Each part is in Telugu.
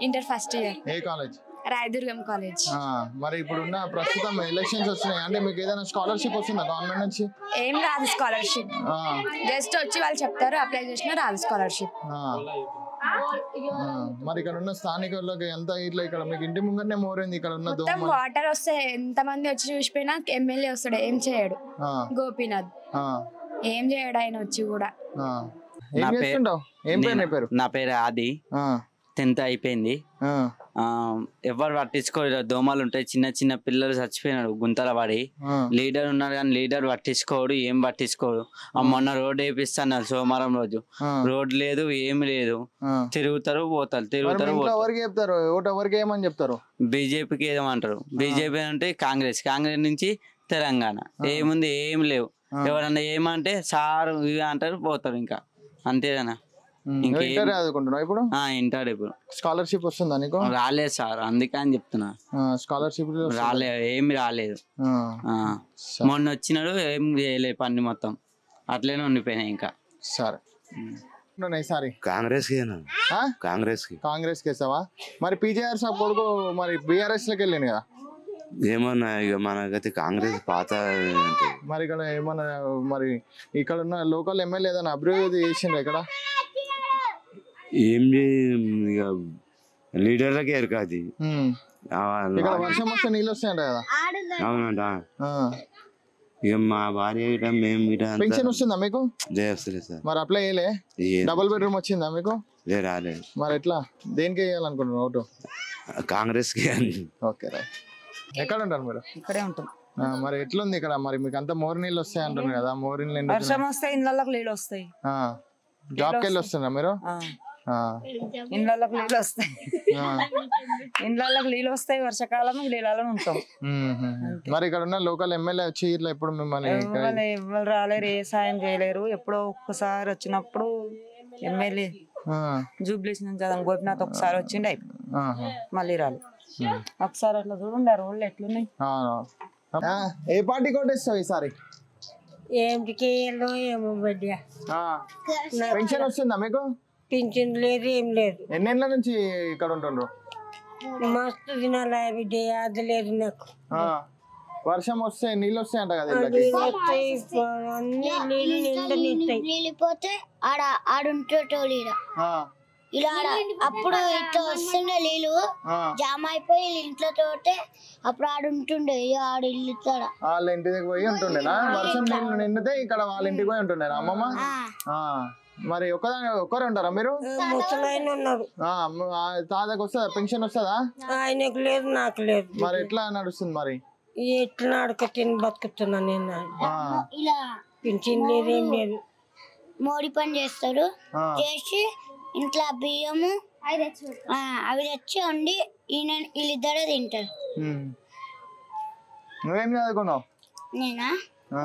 ఇంటర్ ఫస్ట్ ఇయర్ ఏ కాలేజ్ రాయదుర్గం కాలేజ్ ఆ, మరి ఇప్పుడున్న ప్రస్తుతం ఎలక్షన్స్ వస్తున్నాయి అంటే మీకు ఏదైనా స్కాలర్షిప్ వస్తుందా గవర్నమెంట్ నుంచి ఏం రాదు స్కాలర్షిప్ ఆ, జస్ట్ వచ్చి వాళ్ళు చెప్తారు అప్లై చేసిన రాదు స్కాలర్షిప్ ఆ. ఆ, మరి ఇక్కడ ఉన్న స్థానికులకి ఎంత ఇట్లా ఇక్కడ మీకు ఇంటి ముంగరనే మోరింది ఇక్కడ ఉన్న మొత్తం దోమ వాటర్ వస్తే ఎంత మంది వచ్చి చూసిపోయినా ఎమ్మెల్యే వస్తాడు ఏం చేయడు ఆ, గోపీనాథ్ ఆ, ఏం చేయడు ఆయన వచ్చి కూడా ఆ. ఏం నా పే- చేస్తుంటావు ఏం పేరు నీ పేరు నా పేరు ఆది ఆ, టెన్త్ అయిపోయింది ఆ, ఆ, ఎవరు పట్టించుకోరు దోమలు ఉంటాయి చిన్న చిన్న పిల్లలు చచ్చిపోయినారు గుంతల పడి ఆ, లీడర్ ఉన్నారు కానీ లీడర్ పట్టించుకోడు ఏం పట్టించుకోడు ఆ, మొన్న రోడ్ వేపిస్తాను సోమవారం రోజు ఆ, రోడ్ లేదు ఏమి లేదు ఆ. తిరుగుతారు పోతారు మరి మీ తిరుగుతారు ఇంట్లో పోతారు ఎవరికి చెప్తారు ఓటు ఎవరికి ఏమని చెప్తారు బీజేపీకి ఏమంటారు బీజేపీ అంటే కాంగ్రెస్ కాంగ్రెస్ నుంచి తెలంగాణ ఏముంది ఏం లేవు ఎవరన్నా ఏమంటే సార్ ఇవి అంటారు పోతారు ఇంకా అంతేనా ఇంకేం- ఇంటర్ చదువుకుంటున్నావు ఇప్పుడు ఆ, ఇంటాడు ఇప్పుడు స్కాలర్షిప్ వస్తుందా నీకు రాలేదు సార్ అందుకే అని చెప్తున్నా స్కాలర్షిప్ రాలే ఏమి రాలేదు ఆ. మొన్న వచ్చినాడు ఏం చేయలేదు పని మొత్తం అట్లనే ఉండిపోయినాయి ఇంకా సరే ఈసారి కాంగ్రెస్ కి ఆ? కాంగ్రెస్ కి కాంగ్రెస్ కేసావా మరి పీజేఆర్ సాబ్ కొడుకు మరి బీఆర్ఎస్ లోకి వెళ్ళింది కదా ఏమన్నా ఇక మనకైతే కాంగ్రెస్ పాత ఏంటి? మరి ఇక్కడ ఏమన్నా మరి ఇక్కడ ఉన్న లోకల్ ఎమ్మెల్యే ఏదైనా అభివృద్ధి చేసిండ్రు ఇక్కడ ఏం చేయ- ఇక లీడర్లకే ఎరక అది ఉమ్. ఆ, ఇక్కడ వర్షం వస్తే నీళ్ళు వస్తాయంట కదా అవునంట ఆ. ఇక మా భార్య గిట మేము గిట అంతా పెన్షన్ వస్తుందా మీకు చేస్తలేదు సార్ మరి అప్లై చేయలే ఏ- డబుల్ బెడ్రూమ్ వచ్చిందా మీకు లే రాలేదు మరి ఎట్లా దేనికి వేయాలనుకుంటున్నారు ఓటు కాంగ్రెస్ కి అని. ఓకే రైట్ ఎక్కడ ఉంటారు మీరు ఇక్కడే ఉంటాం ఆ, మరి ఎట్లుంది ఇక్కడ మరి మీకు అంతా మోరు నీళ్ళు వస్తాయి అంటున్నారు కదా మోరు నీళ్ళు ఎందుకు- వర్షం వస్తే ఇళ్ళకి నీళ్ళు వస్తాయి ఆ. జాబ్కి వెళ్ళి వస్తున్నారా మీరు ఆ. ఆ. ఇళ్ళకి నీళ్ళు వస్తాయి ఆ. ఇళ్ళకి నీళ్ళు వస్తాయి వర్షాకాలం నీళ్ళలో ఉంటాం మ్మ్, మ్మ్. మరి ఇక్కడ ఉన్న లోకల్ ఎమ్మెల్యే వచ్చి ఇట్లా ఇప్పుడు మిమ్మల్ని ఇక్కడ- ఎవరు ఎవరు రాలేరు ఏ సాయం చేయలేరు ఎప్పుడో ఒక్కసారి వచ్చినప్పుడు ఎమ్మెల్యే ఆ, జూబ్లీస్ నుంచి అతను గోపినాథ్ ఒకసారి వచ్చిండే అయిపోయింది. ఆహా. మళ్ళీ రాలేదు ఒకసారి అట్లా చూడండి ఆ రోడ్లు ఎట్లున్నాయి అవును. ఆ, ఏ పార్టీ కొట్టేస్తావు ఈసారి ఏంటికి ఏమో బిడ్డ ఆ. పెన్షన్ వస్తుందా మీకు పింఛన్ లేదు ఏం లేదు ఎన్నేళ్ళ నుంచి ఇక్కడ ఉంటుండ్రు మస్తు తినాలి బిడ్డ అది లేదు నాకు ఆ. వర్షం వస్తే నీళ్ళు వస్తాయంట కదా ఇళ్ళకి నీళ్ళు వస్తాయి, అన్ని నీళ్ళు నిండా నింటాయి వెళ్ళిపోతే ఆడ ఆడుంటోళ్ళు ఈడ ఆ, ఇలా ఆడ అప్పుడు ఇట్లా వస్తుండే నీళ్ళు ఆ. జామ అయిపోయి వీళ్ళ ఇంట్లో తోటే అప్పుడు ఆడుంటుండే ఇక ఆడ ఇల్లు తోడ వాళ్ళ ఇంటి దగ్గర పోయి ఉంటుండేనా వర్షం నీళ్ళు నిండితే ఇక్కడ వాళ్ళ ఇంటికి పోయి ఉంటుండేనా అమ్మమ్మ ఆ. మరి ఒక్కదాని ఒక్కరే ఉంటారా మీరు ముసలాయన ఉన్నాడు ఆ, మ- ఆ తాతకు వస్తుందా పెన్షన్ వస్తుందా ఆయనకు లేదు నాకు లేదు మరి ఎట్లా నడుస్తుంది మరి ఎట్లా అడక తిని బతుకుతున్నా నేను ఆ, ఇలా పింఛన్ లేదు ఏం లేదు మోడి పని చేస్తాడు ఆ. చేసి ఇంట్లో బియ్యము ఆ, అవి తెచ్చి వండి ఈయన వీళ్ళిద్దరే తింటారు ఉమ్. నువ్వేం చదువుకున్నావు నేనా ఆ.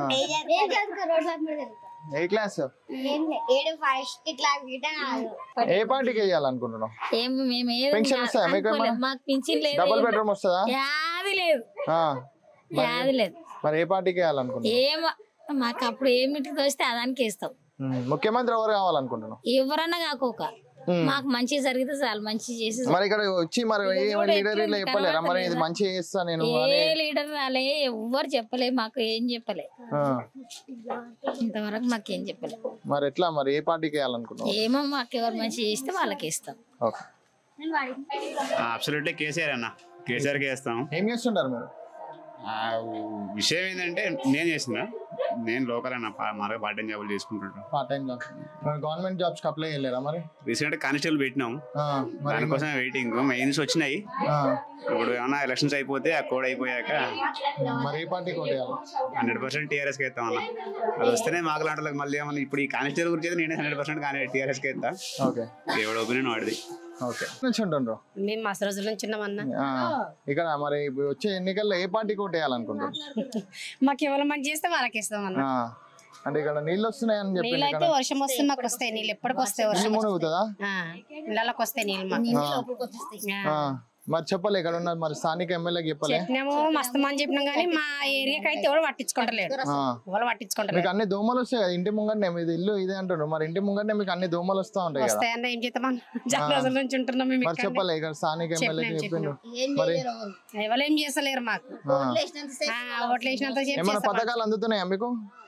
ఏ క్లాస్ ఏడు ఫస్ట్ క్లాస్ గిట ఏ పార్టీకి వేయాలనుకుంటున్నావు ఏం మేము ఏది పెన్షన్ వస్తుందా మీకు అనుకోలేదు. ఏమన్నా? మాకు పింఛన్ లేదు డబుల్ ఏం బెడ్రూమ్ వస్తుందా యాది లేదు ఆ. యాది లేదు మరి ఏ పార్టీకి వేయాలనుకుంటున్నావు ఏం మాకు అప్పుడు ఏమిటి తోస్తే అదానికి వేస్తాం ఉమ్. ముఖ్యమంత్రి ఎవరు కావాలనుకుంటున్నావు ఎవరన్నా కాకోక ఉమ్. మాకు మంచి జరిగితే చాలు మంచి చేసి మరి ఇక్కడ వచ్చి మరి ఏ లీడర్ ఇట్లా చెప్పలేరా మరి ఇది మంచి చేస్తా నేను ఏ అని లీడర్ రాలే ఎవ్వరు చెప్పలే మాకు ఏం చెప్పలే ఆ. ఇంతవరకు మాకేం చెప్పలే మరి ఎట్లా మరి ఏ పార్టీకి వేయాలనుకుంటున్నావు ఏమో మాకు ఎవరు మంచి చేస్తే వాళ్ళకి ఇస్తాం ఓకే అబ్సల్యూట్లీ కేసీఆర్ అన్న కేసీఆర్కి వేస్తాం ఏం చేస్తుంటారు మీరు ఆ విషయం ఏంటంటే నేను చేసిన నేను లోకల్ అన్న పా- మరొక పార్ట్ టైం జాబులు చేసుకుంటుంటాను పార్ట్ టైం జాబ్ మరి గవర్నమెంట్ జాబ్స్ అప్లై చేయలేరా మరి రీసెంట్ కానిస్టేబుల్ పెట్టినాం ఆ, మరి దానికోసం వెయిటింగ్ మెయిన్స్ వచ్చినాయి ఆ, ఇప్పుడు ఏమన్నా ఎలక్షన్స్ అయిపోతే ఆ కోడ్ అయిపోయాక మరి ఏ పార్టీకి ఓటు వేయాలి హండ్రెడ్ పర్సెంట్ టీఆర్ఎస్కి వేస్తాం అన్న అది వస్తేనే మాకు లాంటి వాళ్ళకి మళ్ళీ ఏమన్నా ఇప్పుడు ఈ కానిస్టేబుల్ గురించి అయితే నేనే హండ్రెడ్ పర్సెంట్ కానీ టీఆర్ఎస్కి వేస్తా ఓకే ఎవడ ఒపీనియన్ వాడిది ఓకే నుంచి ఉంటుండ్రు మేము మస్తు రోజుల నుంచి ఉన్నామన్నా ఆ, ఇక్కడ మరి ఇప్పుడు వచ్చే ఎన్నికల్లో ఏ పార్టీకి ఓటు వేయాలనుకుంటున్నారు మాకు ఎవరు మంచి చేస్తే వాళ్ళకి ఇస్తాం అన్న ఆ, అంటే ఇక్కడ నీళ్ళు వస్తున్నాయని చెప్పింది నీళ్ళు ఇక్కడ అయితే వర్షం వస్తే మాకు వస్తాయి నీళ్ళు ఎప్పటికి వస్తాయి వర్షం నీళ్ళు మునుగుతుందా ఆ, ఇళ్ళకి వస్తాయి నీళ్ళు మాకు ఆ. ఆ. ఆ, మరి చెప్పలే ఇక్కడ ఉన్న మరి స్థానిక ఎమ్మెల్యేకి చెప్పలే చెప్పినాము మస్తమని చెప్పినాం కానీ మా ఏరియాకి అయితే ఎవరు పట్టించుకుంటలేడు ఆ. ఎవరు పట్టించుకుంటలేడు మీకు అన్ని దోమలు వస్తాయి కదా ఇంటి ముంగటనే మీది ఇల్లు ఇదే అంటున్నారు మరి ఇంటి ముంగటనే మీకు అన్ని దోమలు వస్తా ఉంటాయి కదా వస్తాయన్న ఏం చేద్దామని చాలా రోజుల నుంచి ఉంటున్నాం మేము మరి ఇక్కడనే. చెప్పలే ఇక్కడ స్థానిక ఎమ్మెల్యేకి చెప్పినాం, చెప్పిండు మరి ఎవరు ఏం చేస్తలేరు మాకు ఆ. ఆ, ఓట్లు వేసినంత సేపు ఏమైనా చేస్తాం. పథకాలు అందుతున్నాయా మీకు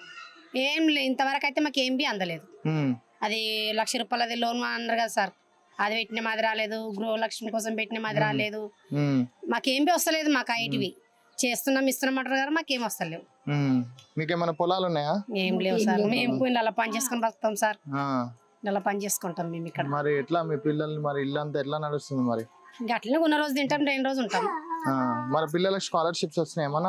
ఏం లేదు ఇంతవరకు అయితే మాకు ఏం బి అందలేదు ఉమ్. అది లక్ష రూపాయలది లోన్ అన్నారు కదా సార్ అది పెట్టిన మాది రాలేదు గృహలక్ష్మి కోసం పెట్టిన మాది రాలేదు ఉమ్. మాకేం బి వస్తలేదు మాకు ఐటివి చేస్తున్నాం ఇస్తున్నాం అంటారు కదా మాకేం వస్తలేవు ఉమ్. మీకు ఏమైనా పొలాలు ఉన్నాయా ఏం లేవు సార్ మేము పోయి నెల పని చేసుకొని బతుకుతాం సార్ ఆ. నెల పని చేసుకుంటాం మేము ఇక్కడ మరి ఎట్లా మీ పిల్లలు మరి ఇల్లు అంతా ఎట్లా నడుస్తుంది మరి ఇంకా అట్లనే ఉన్న రోజు తింటాం రెండు రోజు ఉంటాం ఆ. మరి పిల్లలకు స్కాలర్షిప్స్ వస్తున్నాయి ఏమన్నా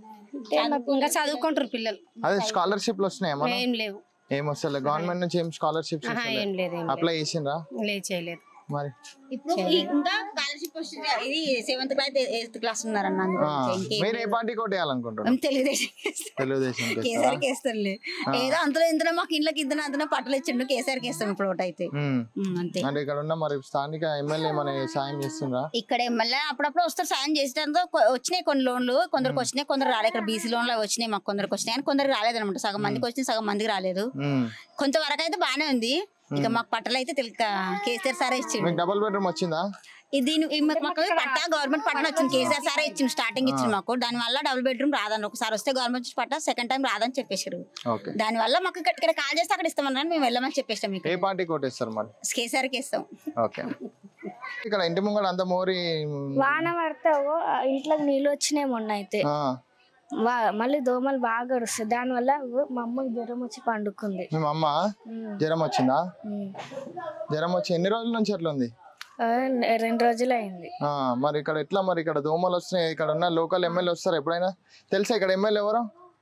ఇంకా చదువుకుంటారు పిల్లలు అదే స్కాలర్షిప్లు వస్తున్నాయి ఏమన్నా ఏం లేవు ఏం వస్తలే గవర్నమెంట్ నుంచి ఏం స్కాలర్షిప్స్ ఆహా, ఏం లేదు ఏం అప్లై చేసిండ్రా లేదు లేదు చేయలేదు మరి ఇప్పుడు ఇంకా స్కాలర్షిప్ వస్తుంది ఇది సెవెంత్ క్లాస్ ఎయిత్ క్లాస్ ఉన్నారన్న అందులో. ఆ. ఇంకేం మీరు ఏ లేదు. పార్టీ కొట్టేయాలనుకుంటున్నారు మేము తెలుగుదేశం తెలుగుదేశం కేసీఆర్ కేస్తారులే ఆ. ఏదో అంతలో ఇంతలో మాకు ఇంట్లోకి ఇద్దరు అంతలో పట్టలు ఇచ్చిండు కేసీఆర్ కేస్తాం ఇప్పుడు ఒకటి అయితే ఉమ్. ఉమ్, అంతే అంటే ఇక్కడ ఉన్న మరి స్థానిక ఎమ్మెల్యే మన సాయం చేస్తుండ్రా ఇక్కడ మళ్ళీ అప్పుడప్పుడు వస్తారు సాయం చేసేటంతో కొ- వచ్చినాయి కొన్ని లోన్లు కొందరికి వచ్చినాయి కొందరు రాలేదు ఇక్కడ బీసీ లోన్లు అవి వచ్చినాయి మాకు కొందరికి వచ్చినాయి కానీ కొందరికి రాలేదు అనమాట సగం మందికి వచ్చినాయి సగం మందికి రాలేదు ఉమ్. కొంతవరకు అయితే బాగానే ఉంది ఇక మాకు పట్టలు అయితే తెలుగు కేసీఆర్ సారే ఇచ్చిండు మీకు డబుల్ బెడ్రూమ్ వచ్చిందా ఇది దీని- ఈ మాకు మాకు పట్టా గవర్నమెంట్ పట్టా వచ్చింది కేసీఆర్ సారే ఇచ్చింది స్టార్టింగ్ ఇచ్చింది మాకు దాని వల్ల డబుల్ బెడ్రూమ్ రాదని ఒకసారి వస్తే గవర్నమెంట్ పట్టా సెకండ్ టైం రాదని చెప్పేసారు ఓకే దాని వల్ల మాకు ఇక్కడ ఇక్కడ కాల్ చేస్తే అక్కడ ఇస్తామన్నారు మేము వెళ్ళమని చెప్పేస్తాం మీకు ఏ పార్టీ కొట్టేస్తారు మరి కేసీఆర్కి ఇస్తాం ఓకే ఇక్కడ ఇంటి ముంగడ అంత మోరి వాన పడితే ఓ, ఇంట్లోకి నీళ్ళు వచ్చినాయి మొన్న అయితే ఆ, వా- మళ్ళీ దోమలు బాగా వస్తాయి దానివల్ల ఓ, మా అమ్మకి జ్వరం వచ్చి పండుకుంది మీ అమ్మ ఉమ్. జ్వరం వచ్చిందా ఉమ్. జ్వరం వచ్చి ఎన్ని రోజుల నుంచి అట్లా ఉంది ఆ, రెండు రోజులు అయింది ఆ, మరి ఇక్కడ ఎట్లా మరి ఇక్కడ దోమలు వస్తున్నాయి ఇక్కడ ఉన్న లోకల్ ఎమ్మెల్యే వస్తారు ఎప్పుడైనా తెలుసా ఇక్కడ ఎమ్మెల్యే ఎవరు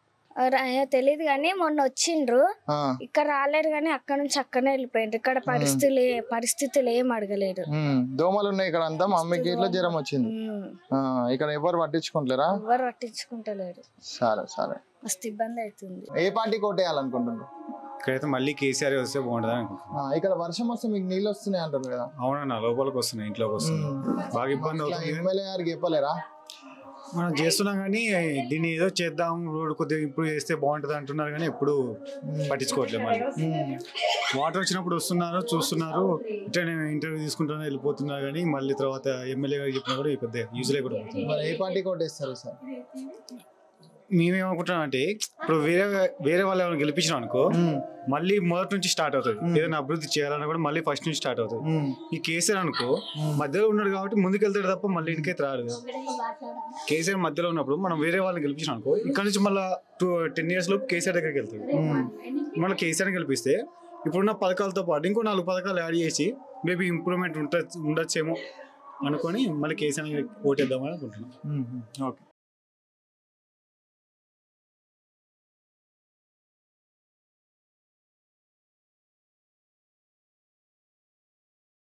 తెలియదు కానీ మొన్న వచ్చిండ్రు ఆ, ఇక్కడ రాలేరు కానీ అక్కడ నుంచి అక్కడనే వెళ్ళిపోయిండ్రు ఇక్కడ పరిస్థితులు ఏ- పరిస్థితులు ఏం అడగలేరు ఉమ్, దోమలు ఉన్నాయి ఇక్కడ అంతా మా అమ్మకి ఇట్లా జ్వరం వచ్చింది ఉమ్. ఆ, ఇక్కడ ఎవరు పట్టించుకుంటలేరా ఎవరు పట్టించుకుంటలేరు సరే సరే మస్తు ఇబ్బంది అవుతుంది ఏ పార్టీ కొట్టేయాలనుకుంటున్నారు ఇక్కడైతే మళ్ళీ కేసీఆర్ వస్తే బాగుంటుంది అనుకుంటున్నాను ఆ, ఇక్కడ వర్షం వస్తే మీకు నీళ్ళు వస్తున్నాయి అంటారు కదా అవునన్నా లోపలికి వస్తున్నాయి ఇంట్లోకి వస్తున్నాయి బాగా ఇబ్బంది ఇట్లా అవుతుంది ఎమ్మెల్యే గారికి చెప్పలేరా మనం చేస్తున్నాం కానీ దీన్ని ఏదో చేద్దాం రోడ్ కొద్దిగా ఇంప్రూవ్ చేస్తే బాగుంటుంది అంటున్నారు కానీ ఎప్పుడు పట్టించుకోవట్లేదు మళ్ళీ వాటర్ వచ్చినప్పుడు వస్తున్నారు చూస్తున్నారు ఇట్లా నేను ఇంటర్వ్యూ తీసుకుంటున్నా వెళ్ళిపోతున్నారు కానీ మళ్ళీ తర్వాత ఎమ్మెల్యే గారు చెప్పినా కూడా పెద్ద యూజ్ లేకుండా పోతుంది మరి ఏ పార్టీ కొట్టేస్తారు సార్ మేమేమనుకుంటున్నాం అంటే ఇప్పుడు వేరే వేరే వాళ్ళు ఎవరైనా గెలిపించినాం అనుకో మళ్ళీ మొదటి నుంచి స్టార్ట్ అవుతుంది ఏదైనా అభివృద్ధి చేయాలన్నా కూడా మళ్ళీ ఫస్ట్ నుంచి స్టార్ట్ అవుతుంది ఈ కేసీఆర్ అనుకో మధ్యలో ఉన్నాడు కాబట్టి ముందుకెళ్తాడు తప్ప మళ్ళీ ఇంటికైతే రాడు కేసీఆర్ మధ్యలో ఉన్నప్పుడు మనం వేరే వాళ్ళని గెలిపించినాం అనుకో ఇక్కడ నుంచి మళ్ళీ టూ టెన్ ఇయర్స్ లోపు కేసీఆర్ దగ్గరికి వెళ్తాడు మళ్ళీ కేసీఆర్ గెలిపిస్తే ఇప్పుడున్న పథకాలతో పాటు ఇంకో నాలుగు పథకాలు యాడ్ చేసి మేబీ ఇంప్రూవ్మెంట్ ఉండ ఉండొచ్చేమో అనుకొని మళ్ళీ కేసీఆర్ ఓటేద్దామని అనుకుంటున్నాం ఓకే